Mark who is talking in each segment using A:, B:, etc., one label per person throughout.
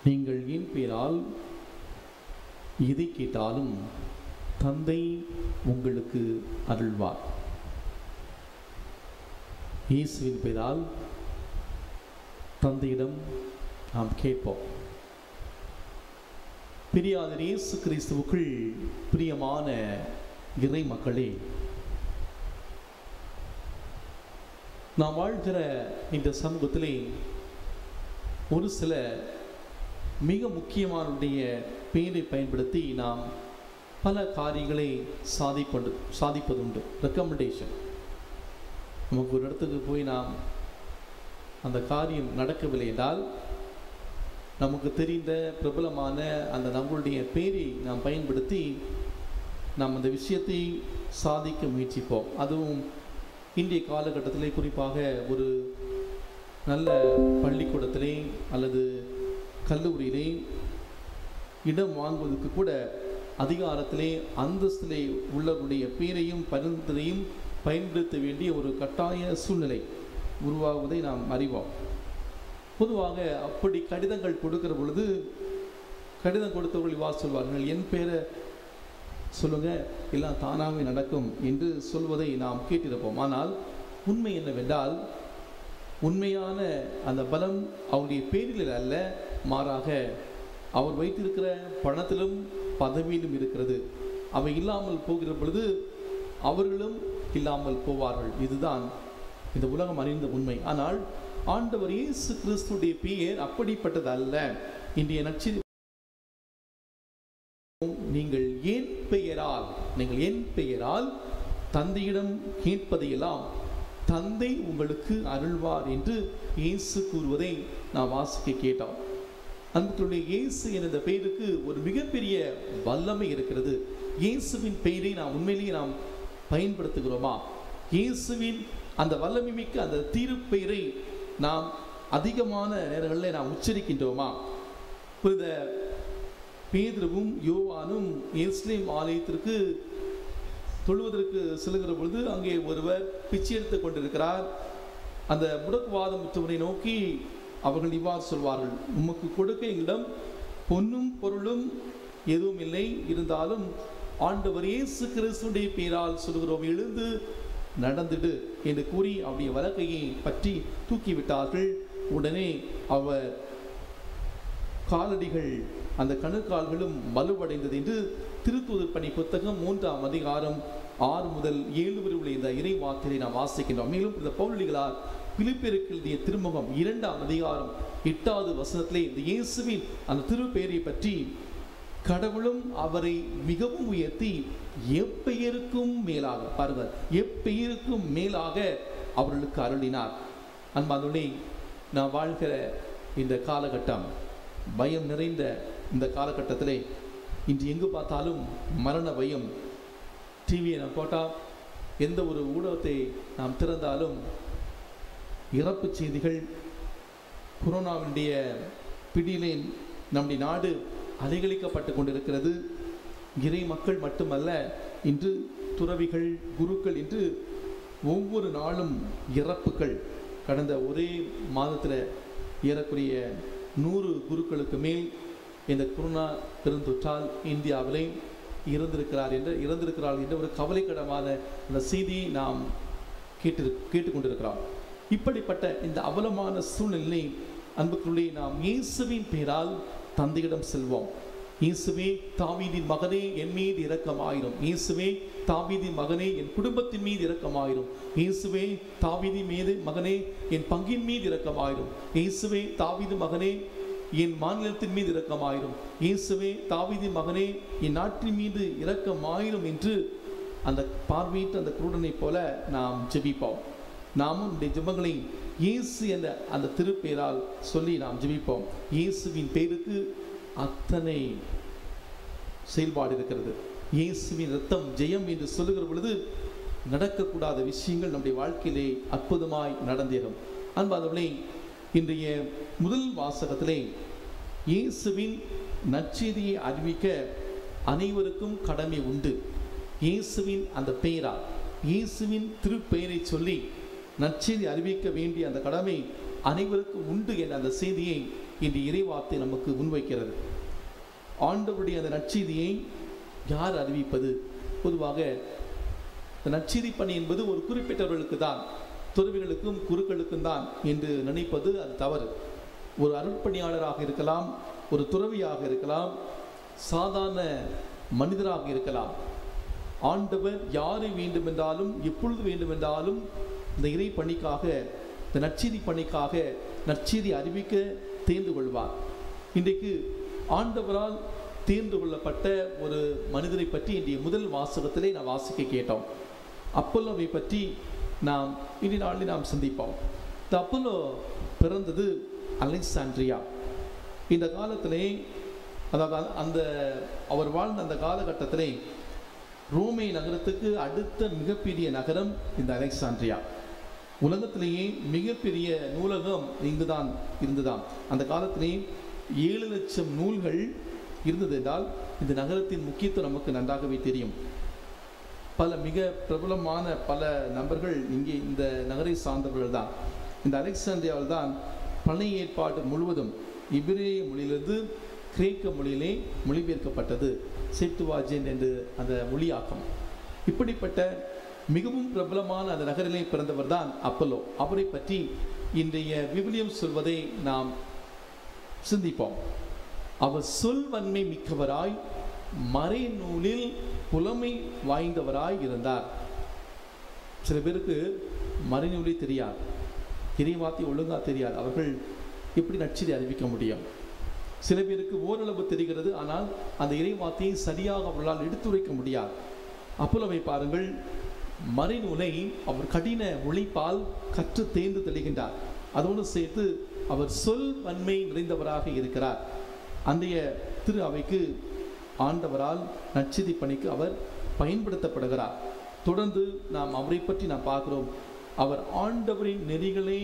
A: நீங்கள் என் பெயரால் எதை கேட்டாலும் தந்தை உங்களுக்கு அருள்வார் இயேசுவின் பெயரால் தந்தையிடம் நாம் கேட்போம் பிரியாதர் இயேசு கிறிஸ்துவுக்குள் பிரியமான இறை மக்களே நாம் வாழ்கிற இந்த சமூகத்திலே ஒரு சில மிக முக்கியமானுடைய பெயரை பயன்படுத்தி நாம் பல காரியங்களை சாதிப்பது சாதிப்பதுண்டு ரெக்கமெண்டேஷன் நமக்கு ஒரு இடத்துக்கு போய் நாம் அந்த காரியம் நடக்கவில்லை என்றால் நமக்கு தெரிந்த பிரபலமான அந்த நம்மளுடைய பேரை நாம் பயன்படுத்தி நாம் அந்த விஷயத்தை சாதிக்க முயற்சிப்போம் அதுவும் இன்றைய காலகட்டத்திலே குறிப்பாக ஒரு நல்ல பள்ளிக்கூடத்திலே அல்லது கல்லூரியிலே இடம் வாங்குவதற்கு கூட அதிகாரத்திலே அந்தஸ்திலே உள்ளவருடைய பேரையும் பரிந்துரையும் பயன்படுத்த வேண்டிய ஒரு கட்டாய சூழ்நிலை உருவாகுவதை நாம் அறிவோம் பொதுவாக அப்படி கடிதங்கள் கொடுக்கிற பொழுது கடிதம் கொடுத்தவர்கள் வா சொல்வார்கள் என் பேரை சொல்லுங்க எல்லாம் தானாகவே நடக்கும் என்று சொல்வதை நாம் கேட்டிருப்போம் ஆனால் உண்மை என்னவென்றால் உண்மையான அந்த பலம் அவருடைய பேரில் அல்ல மாறாக அவர் வைத்திருக்கிற பணத்திலும் பதவியிலும் இருக்கிறது அவை இல்லாமல் போகிற பொழுது அவர்களும் இல்லாமல் போவார்கள் இதுதான் இந்த உலகம் அறிந்த உண்மை ஆனால் ஆண்டவர் இயேசு கிறிஸ்துடைய பெயர் அப்படிப்பட்டது அல்ல இன்றைய நட்சத்திர நீங்கள் என் பெயரால் நீங்கள் என் பெயரால் தந்தையிடம் கேட்பதையெல்லாம் தந்தை உங்களுக்கு அருள்வார் என்று இயேசு கூறுவதை நாம் வாசிக்க கேட்டோம் அன்புடைய இயேசு என்ற பெயருக்கு ஒரு மிகப்பெரிய வல்லமை இருக்கிறது இயேசுவின் பெயரை நாம் உண்மையிலேயே நாம் பயன்படுத்துகிறோமா இயேசுவின் அந்த வல்லமை மிக்க அந்த தீருப்பெயரை நாம் அதிகமான நேரங்களில் நாம் உச்சரிக்கின்றோமா புரித பேதுருவும் யோவானும் எஸ்லேம் ஆலயத்திற்கு தொழுவதற்கு செல்கிற பொழுது அங்கே ஒருவர் பிச்சை எடுத்துக் கொண்டிருக்கிறார் அந்த முடக்குவாதமுற்றவரை நோக்கி அவர்கள் இவ்வாறு சொல்வார்கள் உமக்கு கொடுக்க எங்களிடம் பொன்னும் பொருளும் எதுவும் இல்லை இருந்தாலும் ஆண்டவர் இயேசு கிறிஸ்துடைய பெயரால் சொல்கிறோம் எழுந்து நடந்துடு என்று கூறி அவருடைய வழக்கையை பற்றி தூக்கிவிட்டார்கள் உடனே அவர் காலடிகள் அந்த கணுக்கால்களும் வலுவடைந்தது என்று திருத்தூதர் பணி புத்தகம் மூன்றாம் அதிகாரம் ஆறு முதல் ஏழு வரை உள்ள இந்த இறை வார்த்தையை நாம் வாசிக்கின்றோம் மேலும் இந்த பௌலிகளார் பிலிப்பிற்கு எழுதிய திருமுகம் இரண்டாம் அதிகாரம் எட்டாவது வசனத்திலே இந்த இயேசுவின் அந்த திருப்பெயரை பற்றி கடவுளும் அவரை மிகவும் உயர்த்தி எப்பெயருக்கும் மேலாக பாருங்கள் எப்பெயருக்கும் மேலாக அவர்களுக்கு அருளினார் அன்பாதுள்ளே நான் வாழ்கிற இந்த காலகட்டம் பயம் நிறைந்த இந்த காலகட்டத்திலே இன்று எங்கு பார்த்தாலும் மரண பயம் டிவியை நாம் போட்டால் எந்த ஒரு ஊடகத்தை நாம் திறந்தாலும் இறப்பு செய்திகள் கொரோனாவினுடைய பிடியிலே நம்முடைய நாடு அலைகழிக்கப்பட்டு கொண்டிருக்கிறது இறை மக்கள் மட்டுமல்ல இன்று துறவிகள் குருக்கள் என்று ஒவ்வொரு நாளும் இறப்புகள் கடந்த ஒரே மாதத்தில் ஏறக்குறைய நூறு குருக்களுக்கு மேல் இந்த கொரோனா பெருந்தொற்றால் இந்தியாவிலே இறந்திருக்கிறார் என்ற இறந்திருக்கிறார் என்ற ஒரு கவலைக்கிடமான அந்த செய்தியை நாம் கேட்டு கேட்டுக்கொண்டிருக்கிறோம் இப்படிப்பட்ட இந்த அவலமான சூழ்நிலை அன்புக்குள்ளே நாம் இயேசுவின் பெயரால் தந்தையிடம் செல்வோம் இயேசுவே தாவீதின் மகனே என் மீது இரக்கமாயிரும் இயேசுவே தாவீதின் மகனே என் குடும்பத்தின் மீது இரக்கமாயிரும் இயேசுவே தாவீதின் மீது மகனே என் பங்கின் மீது இரக்கமாயிரும் இயேசுவே தாவீது மகனே என் மாநிலத்தின் மீது இரக்கமாயிரும் இயேசுவே தாவீதின் மகனே என் நாட்டின் மீது இரக்கமாயிரும் என்று அந்த பார்வையிட்டு அந்த குருடனைப் போல நாம் ஜெபிப்போம் நாமும் இந்த ஜெபங்களை இயேசு என்ற அந்த திருப்பெயரால் சொல்லி நாம் ஜெபிப்போம் இயேசுவின் பெயருக்கு அத்தனை செயல்பாடு இருக்கிறது இயேசுவின் ரத்தம் ஜெயம் என்று சொல்லுகிற பொழுது நடக்கக்கூடாத விஷயங்கள் நம்முடைய வாழ்க்கையிலே அற்புதமாய் நடந்தேறும் அன்பாதவர்களே இன்றைய முதல் வாசகத்திலே இயேசுவின் நற்செய்தியை அறிவிக்க அனைவருக்கும் கடமை உண்டு இயேசுவின் அந்த பெயரால் இயேசுவின் திருப்பெயரை சொல்லி நற்செய்தி அறிவிக்க வேண்டிய அந்த கடமை அனைவருக்கும் உண்டு என்ற அந்த செய்தியை இன்று இறைவார்த்தை நமக்கு முன்வைக்கிறது ஆண்டவருடைய அந்த நற்செய்தியை யார் அறிவிப்பது பொதுவாக இந்த நற்செய்தி பணி என்பது ஒரு குறிப்பிட்டவர்களுக்கு தான் துறவிகளுக்கும் குருக்களுக்கும் தான் என்று நினைப்பது அது தவறு ஒரு அருட்பணியாளராக இருக்கலாம் ஒரு துறவியாக இருக்கலாம் சாதாரண மனிதராக இருக்கலாம் ஆண்டவர் யாரை வேண்டுமென்றாலும் எப்பொழுது வேண்டுமென்றாலும் இந்த இறை பணிக்காக இந்த நற்செய்தி பணிக்காக நற்செய்தி அறிவிக்க தேர்ந்து கொள்வார் இன்றைக்கு ஆண்டவரால் தேர்ந்து கொள்ளப்பட்ட ஒரு மனிதரை பற்றி இன்றைய முதல் வாசகத்திலே நாம் வாசிக்க கேட்டோம் அப்பல்லோவை பற்றி நாம் இனி நாளில் நாம் சிந்திப்போம் இந்த அப்பல்லோ பிறந்தது அலெக்சாண்ட்ரியா இந்த காலத்திலே அதாவது அந்த அவர் வாழ்ந்த அந்த காலகட்டத்திலே ரோமை நகரத்துக்கு அடுத்த மிகப்பெரிய நகரம் இந்த அலெக்சாண்ட்ரியா உலகத்திலேயே மிகப்பெரிய நூலகம் இங்குதான் இருந்ததாம் அந்த காலத்திலே ஏழு லட்சம் நூல்கள் இருந்தது என்றால் இந்த நகரத்தின் முக்கியத்துவம் நமக்கு நன்றாகவே தெரியும் பல மிக பிரபலமான பல நபர்கள் இங்கே இந்த நகரை சார்ந்தவர்கள் தான் இந்த அலெக்சாண்ட்ரியாவில் தான் பழைய ஏற்பாடு முழுவதும் இபிரேய மொழியிலிருந்து கிரேக்க மொழியிலே மொழிபெயர்க்கப்பட்டது செட்டுவாஜென் என்று அந்த மொழியாக்கம் இப்படிப்பட்ட மிகவும் பிரபலமான அந்த நகரிலே பிறந்தவர் தான் அப்பல்லோ அவரை பற்றி இன்றைய விவிலியம் சொல்வதை நாம் சிந்திப்போம் அவர் சொல்வன்மை மிக்கவராய் மறைநூலில் புலமை வாய்ந்தவராய் இருந்தார் சில பேருக்கு மறைநூலே தெரியாது இறைவாத்தி ஒழுங்கா தெரியாது அவர்கள் எப்படி நச்சரி அறிவிக்க முடியும் சில பேருக்கு ஓரளவு தெரிகிறது ஆனால் அந்த இறைவார்த்தையை சரியாக அவர்களால் எடுத்துரைக்க முடியாது அப்போலவை பாருங்கள் மறைநூலை அவர் கடின உழைப்பால் கற்று தேர்ந்து தெளிகின்றார் அதோடு சேர்த்து அவர் சொல் வன்மை நிறைந்தவராக இருக்கிறார் அன்றைய திரு அவைக்கு ஆண்டவரால் நற்செய்தி பணிக்கு அவர் பயன்படுத்தப்படுகிறார் தொடர்ந்து நாம் அவரை பற்றி நாம் பார்க்கிறோம் அவர் ஆண்டவரின் நெறிகளை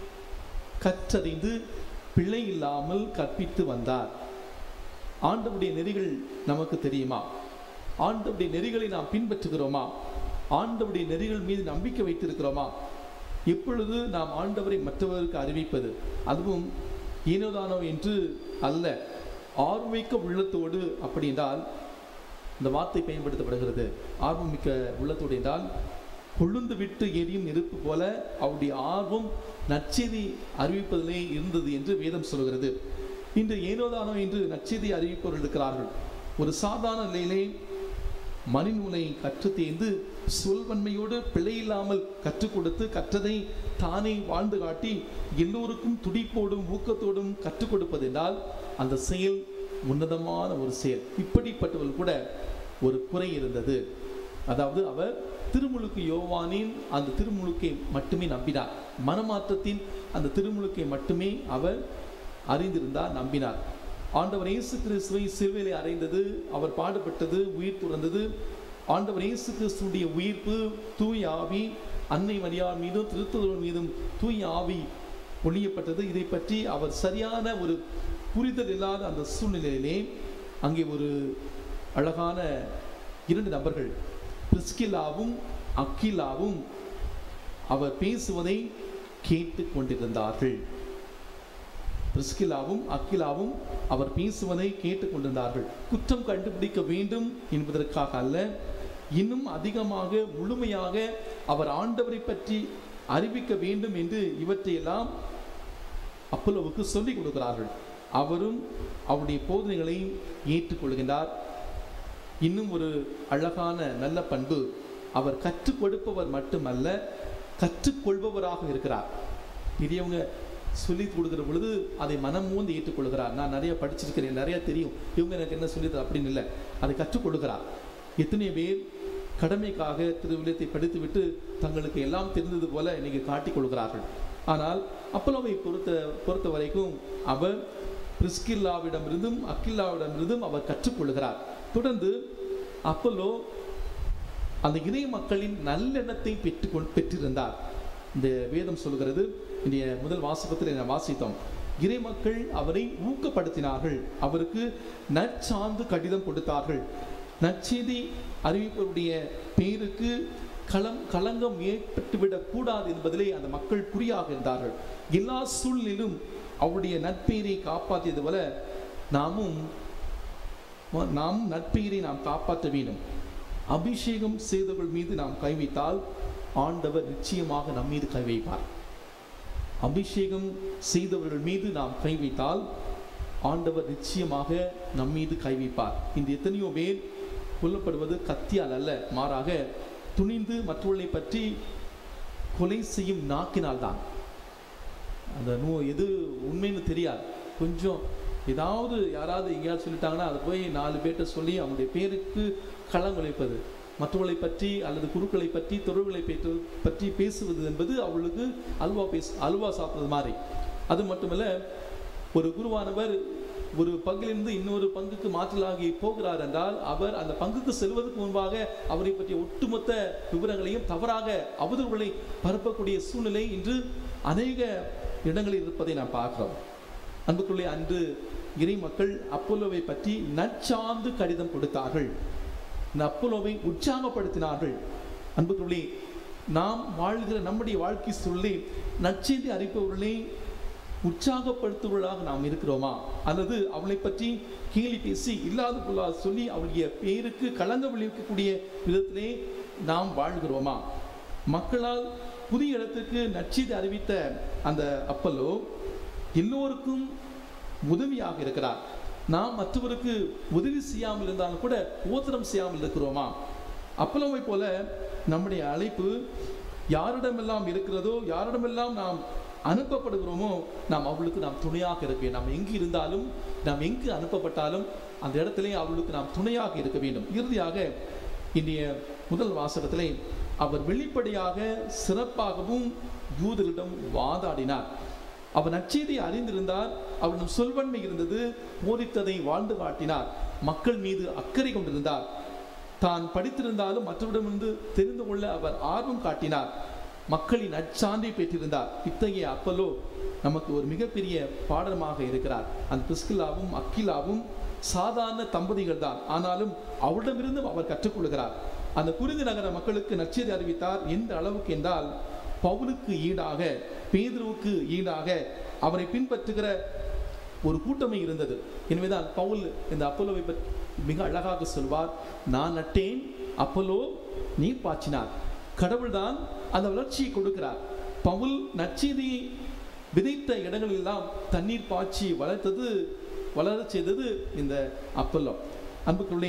A: கற்றறிந்து பிழை இல்லாமல் கற்பித்து வந்தார் ஆண்டவருடைய நெறிகள் நமக்கு தெரியுமா ஆண்டவருடைய நெறிகளை நாம் பின்பற்றுகிறோமா ஆண்டவருடைய நெறிகள் மீது நம்பிக்கை வைத்திருக்கிறோமா எப்பொழுது நாம் ஆண்டவரை மற்றவருக்கு அறிவிப்பது அதுவும் ஈனோதானோ என்று அல்ல ஆர்வமிக்க உள்ளத்தோடு அப்படி என்றால் இந்த வார்த்தை பயன்படுத்தப்படுகிறது ஆர்வமிக்க உள்ளத்தோடு என்றால் கொழுந்து விட்டு எரியும் நெருப்பு போல அவருடைய ஆர்வம் நற்செய்தி அறிவிப்பதிலே இருந்தது என்று வேதம் சொல்கிறது இன்று ஏனோதானோ என்று நற்செய்தி அறிவிப்பவர்கள் இருக்கிறார்கள் ஒரு சாதாரண நிலையிலே மணிநூலை கற்று தேர்ந்து சொல்வன்மையோடு பிழையில்லாமல் கற்றுக் கொடுத்து கற்றதை தானே வாழ்ந்து காட்டி எல்லோருக்கும் துடிப்போடும் ஊக்கத்தோடும் கற்றுக் கொடுப்பது என்றால் அந்த செயல் உன்னதமான ஒரு செயல் இப்படிப்பட்டவர்கள் கூட ஒரு குறை இருந்தது அதாவது அவர் திருமுழுக்கு யோவானின் அந்த திருமுழுக்கை மட்டுமே நம்பினார் மனமாற்றத்தின் அந்த திருமுழுக்கை மட்டுமே அவர் அறிந்திருந்தார் நம்பினார் ஆண்டவர் இயேசு கிறிஸ்துவை சிலுவையிலே அறைந்தது அவர் பாடுபட்டது உயிர் துறந்தது ஆண்டவர் இயேசு கிறிஸ்துடைய உயிர்ப்பு தூய் ஆவி அன்னை மரியாள் மீதும் திருத்துவர் மீதும் தூய் ஆவி பொழியப்பட்டது இதை பற்றி அவர் சரியான ஒரு புரிதல் இல்லாத அந்த சூழ்நிலையிலே அங்கே ஒரு அழகான இரண்டு நபர்கள் பிரிஸ்கில்லாவும் அக்கிலாவும் அவர் பேசுவதை கேட்டு கொண்டிருந்தார்கள் பிரிஸ்கிலாவும் அக்கிலாவும் அவர் பேசுவதை கேட்டுக் கொண்டிருந்தார்கள் குற்றம் கண்டுபிடிக்க வேண்டும் என்பதற்காக அல்ல இன்னும் அதிகமாக முழுமையாக அவர் ஆண்டவரை பற்றி அறிவிக்க வேண்டும் என்று இவற்றையெல்லாம் அப்பல்லோவுக்கு சொல்லிக் கொடுக்கிறார்கள் அவரும் அவருடைய போதனைகளை ஏற்றுக்கொள்கின்றார் இன்னும் ஒரு அழகான நல்ல பண்பு அவர் கற்றுக் கொடுப்பவர் மட்டுமல்ல கற்றுக்கொள்பவராக இருக்கிறார் பெரியவங்க சொல்லி கொடுக்கிற பொழுது அதை மனம் மூந்து ஏற்றுக்கொள்கிறார் நான் நிறைய படிச்சிருக்கிறேன் நிறைய தெரியும் இவங்க எனக்கு என்ன சொல்லி அப்படின்னு இல்லை அதை கற்றுக் கொடுக்கிறார் எத்தனை பேர் கடமைக்காக திருவிழத்தை படித்துவிட்டு தங்களுக்கு எல்லாம் தெரிந்தது போல இன்னைக்கு காட்டிக் கொள்கிறார்கள் ஆனால் அப்பலோவை பொறுத்த பொறுத்த வரைக்கும் அவர் பிரிஸ்கில்லாவிடமிருந்தும் அக்கில்லாவிடமிருந்தும் அவர் கற்றுக்கொள்கிறார் தொடர்ந்து அப்பல்லோ அந்த இறை மக்களின் நல்லெண்ணத்தை பெற்று பெற்றிருந்தார் இந்த வேதம் சொல்கிறது இன்றைய முதல் வாசகத்தில் நான் வாசித்தோம் இறை மக்கள் அவரை ஊக்கப்படுத்தினார்கள் அவருக்கு நற்சார்ந்து கடிதம் கொடுத்தார்கள் நற்செய்தி அறிவிப்பவருடைய பேருக்கு களம் களங்கம் ஏற்பட்டுவிடக் கூடாது என்பதிலே அந்த மக்கள் குறியாக இருந்தார்கள் எல்லா சூழ்நிலும் அவருடைய நட்பெயரை காப்பாற்றியது போல நாமும் நாம் நட்பெயரை நாம் காப்பாற்ற வேண்டும் அபிஷேகம் செய்தவர்கள் மீது நாம் கை வைத்தால் ஆண்டவர் நிச்சயமாக நம் மீது கை வைப்பார் அபிஷேகம் செய்தவர்கள் மீது நாம் கை வைத்தால் ஆண்டவர் நிச்சயமாக நம் மீது கை வைப்பார் இந்த எத்தனையோ பேர் கொல்லப்படுவது கத்தியால் அல்ல மாறாக துணிந்து மற்றவர்களை பற்றி கொலை செய்யும் நாக்கினால் தான் அந்த நூ எது உண்மைன்னு தெரியாது கொஞ்சம் ஏதாவது யாராவது எங்கேயாவது சொல்லிட்டாங்கன்னா அதை போய் நாலு பேர்கிட்ட சொல்லி அவங்களுடைய பேருக்கு களம் உழைப்பது மற்றவர்களை பற்றி அல்லது குருக்களை பற்றி தொடர்புகளை பற்றி பற்றி பேசுவது என்பது அவளுக்கு அல்வா பேசு அல்வா சாப்பிட்றது மாதிரி அது மட்டுமல்ல ஒரு குருவானவர் ஒரு பங்கிலிருந்து இன்னொரு பங்குக்கு மாற்றலாகி போகிறார் என்றால் அவர் அந்த பங்குக்கு செல்வதற்கு முன்பாக அவரை பற்றிய ஒட்டுமொத்த விவரங்களையும் தவறாக அவதூறுகளை பரப்பக்கூடிய சூழ்நிலை இன்று அநேக இடங்களில் இருப்பதை நாம் பார்க்கிறோம் அன்புக்குள்ளே அன்று இறை மக்கள் அப்போலோவை பற்றி நற்சார்ந்து கடிதம் கொடுத்தார்கள் இந்த அப்போலோவை உற்சாகப்படுத்தினார்கள் அன்புக்குள்ளே நாம் வாழ்கிற நம்முடைய வாழ்க்கை சூழலை நற்செய்தி அறிப்பவர்களை உற்சாகப்படுத்துவர்களாக நாம் இருக்கிறோமா அல்லது அவளை பற்றி கேலி பேசி இல்லாத பொருளாக சொல்லி அவளுடைய பேருக்கு களங்க விளைவிக்கக்கூடிய விதத்திலே நாம் வாழ்கிறோமா மக்களால் புதிய இடத்துக்கு நற்செய்தி அறிவித்த அந்த அப்பல்லோ எல்லோருக்கும் உதவியாக இருக்கிறார் நாம் மற்றவருக்கு உதவி செய்யாமல் இருந்தாலும் கூட ஓத்திரம் செய்யாமல் இருக்கிறோமா அப்பல்லோவை போல நம்முடைய அழைப்பு யாரிடமெல்லாம் இருக்கிறதோ யாரிடமெல்லாம் நாம் அனுப்பப்படுகிறோமோ நாம் அவளுக்கு நாம் துணையாக இருக்க நாம் எங்கு இருந்தாலும் நாம் எங்கு அனுப்பப்பட்டாலும் அந்த இடத்திலே அவளுக்கு நாம் துணையாக இருக்க வேண்டும் இறுதியாக இன்றைய முதல் வாசகத்திலே அவர் வெளிப்படையாக சிறப்பாகவும் யூதரிடம் வாதாடினார் அவர் நற்செய்தியை அறிந்திருந்தார் அவரிடம் சொல்வன்மை இருந்தது போதித்ததை வாழ்ந்து காட்டினார் மக்கள் மீது அக்கறை கொண்டிருந்தார் தான் படித்திருந்தாலும் மற்றவரிடமிருந்து தெரிந்து கொள்ள அவர் ஆர்வம் காட்டினார் மக்களின் நற்சான்றை பெற்றிருந்தார் இத்தகைய அப்பலோ நமக்கு ஒரு மிகப்பெரிய பாடமாக இருக்கிறார் அந்த பிஸ்கிலாவும் அக்கிலாவும் சாதாரண தம்பதிகள் தான் ஆனாலும் அவரிடமிருந்தும் அவர் கற்றுக்கொள்கிறார் அந்த குருதி நகர மக்களுக்கு நற்செய்தி அறிவித்தார் எந்த அளவுக்கு என்றால் பவுலுக்கு ஈடாக பேதுருவுக்கு ஈடாக அவரை பின்பற்றுகிற ஒரு கூட்டமே இருந்தது எனவேதான் பவுல் இந்த அப்பல்லோவை பற்றி மிக அழகாக சொல்வார் நான் நட்டேன் அப்பல்லோ நீர் பாய்ச்சினார் கடவுள்தான் அந்த வளர்ச்சியை கொடுக்கிறார் பவுல் நற்செய்தியை விதைத்த இடங்களெல்லாம் தண்ணீர் பாய்ச்சி வளர்த்தது வளரச் செய்தது இந்த அப்பல்லோ அன்புக்குள்ளே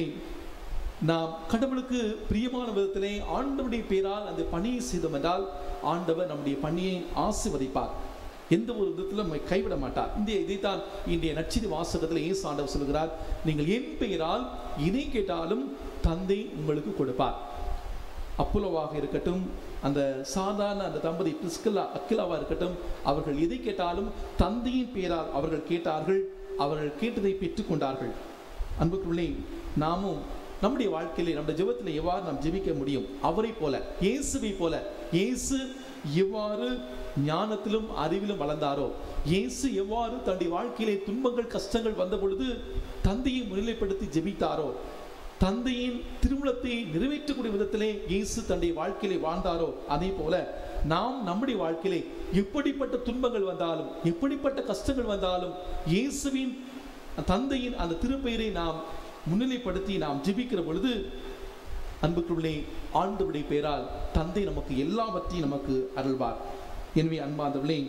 A: நாம் கடவுளுக்கு பிரியமான விதத்திலே ஆண்டவருடைய பேரால் அந்த பணியை செய்தோம் என்றால் ஆண்டவர் நம்முடைய பணியை ஆசிர்வதிப்பார் எந்த ஒரு விதத்திலும் நம்மை கைவிட மாட்டார் இந்த இதைத்தான் இன்றைய நச்சிதி வாசகத்தில் இயேசு ஆண்டவர் சொல்கிறார் நீங்கள் என் பெயரால் இதை கேட்டாலும் தந்தை உங்களுக்கு கொடுப்பார் அப்போலோவாக இருக்கட்டும் அந்த சாதாரண அந்த தம்பதி பிஸ்கிலா அக்கிலாவா இருக்கட்டும் அவர்கள் எதை கேட்டாலும் தந்தையின் பெயரால் அவர்கள் கேட்டார்கள் அவர்கள் கேட்டதை பெற்றுக்கொண்டார்கள் அன்புக்குள்ளே நாமும் நம்முடைய வாழ்க்கையிலே நம்முடைய ஜெபத்தில் எவ்வாறு நாம் ஜெபிக்க முடியும் அவரை போல இயேசுவை போல இயேசு எவ்வாறு ஞானத்திலும் அறிவிலும் வளர்ந்தாரோ இயேசு எவ்வாறு தன்னுடைய வாழ்க்கையிலே துன்பங்கள் கஷ்டங்கள் வந்த பொழுது தந்தையை முன்னிலைப்படுத்தி ஜெபித்தாரோ தந்தையின் திருமணத்தை நிறைவேற்றக்கூடிய விதத்திலே இயேசு தன்னுடைய வாழ்க்கையிலே வாழ்ந்தாரோ அதே போல நாம் நம்முடைய வாழ்க்கையிலே எப்படிப்பட்ட துன்பங்கள் வந்தாலும் எப்படிப்பட்ட கஷ்டங்கள் வந்தாலும் இயேசுவின் தந்தையின் அந்த திருப்பெயரை நாம் முன்னிலைப்படுத்தி நாம் ஜெபிக்கிற பொழுது அன்புக்குள்ளே ஆண்டவருடைய பெயரால் தந்தை நமக்கு எல்லாவற்றையும் நமக்கு அருள்வார் எனவே அன்பாந்தவர்களே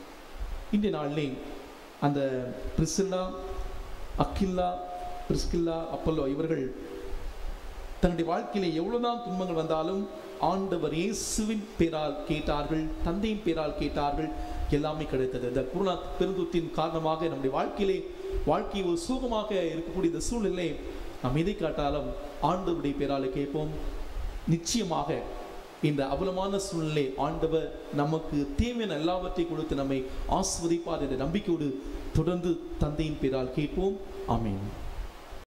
A: இன்றைய நாளிலே அந்த பிரிசில்லா அக்கில்லா பிரிஸ்கில்லா அப்பல்லோ இவர்கள் தன்னுடைய வாழ்க்கையிலே எவ்வளவுதான் துன்பங்கள் வந்தாலும் ஆண்டவர் இயேசுவின் பேரால் கேட்டார்கள் தந்தையின் பேரால் கேட்டார்கள் எல்லாமே கிடைத்தது இந்த குருநா பெருந்தூத்தின் காரணமாக நம்முடைய வாழ்க்கையிலே வாழ்க்கை ஒரு சுகமாக இருக்கக்கூடிய இந்த சூழ்நிலை நாம் எதை காட்டாலும் ஆண்டவருடைய பேரால கேட்போம் நிச்சயமாக இந்த அவலமான சூழ்நிலை ஆண்டவர் நமக்கு தேவையான எல்லாவற்றையும் கொடுத்து நம்மை ஆஸ்வதிப்பார் என்ற நம்பிக்கையோடு தொடர்ந்து தந்தையின் பேரால் கேட்போம் ஆமீன்